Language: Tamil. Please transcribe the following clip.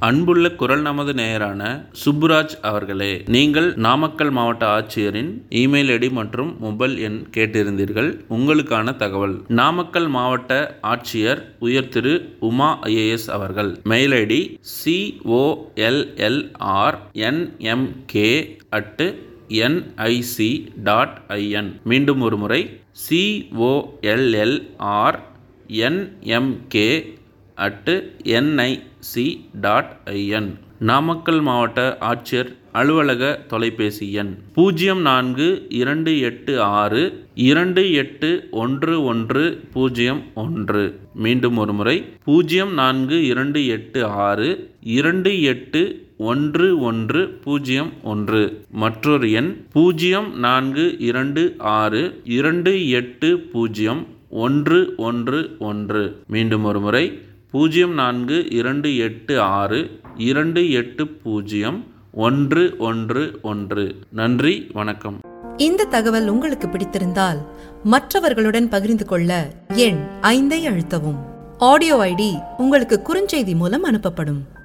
அன்புள்ள குரல் நமது நேயரான சுப்புராஜ் அவர்களே நீங்கள் நாமக்கல் மாவட்ட ஆட்சியரின் இமெயில் ஐடி மற்றும் மொபைல் எண் கேட்டிருந்தீர்கள் உங்களுக்கான தகவல் நாமக்கல் மாவட்ட ஆட்சியர் உயர் திரு உமா ஐஏஎஸ் அவர்கள் mail ID COLLR NMK at NIC dot IN மீண்டும் ஒரு முறை COLLR NMK at NIC dot IN Namakkal மாவட்ட ஆட்சியர் அலுவலக தொலைபேசி எண் பூஜ்ஜியம் நான்கு இரண்டு எட்டு ஆறு இரண்டு எட்டு ஒன்று ஒன்று பூஜ்ஜியம் ஒன்று மீண்டும் ஒரு முறை பூஜ்ஜியம் நான்கு இரண்டு எட்டு ஆறு இரண்டு எட்டு ஒன்று ஒன்று பூஜ்ஜியம் ஒன்று மற்றொரு எண் பூஜ்ஜியம் நான்கு இரண்டு ஆறு இரண்டு எட்டு பூஜ்ஜியம் ஒன்று ஒன்று ஒன்று மீண்டும் ஒரு முறை பூஜ்ஜியம் நான்கு இரண்டு எட்டு ஆறு இரண்டு எட்டு பூஜ்ஜியம் ஒன்று ஒன்று ஒன்று நன்றி வணக்கம் இந்த தகவல் உங்களுக்கு பிடித்திருந்தால் மற்றவர்களுடன் பகிர்ந்து கொள்ள எண் ஐந்தை அழுத்தவும் ஆடியோ ஐடி உங்களுக்கு குறுஞ்செய்தி மூலம் அனுப்பப்படும்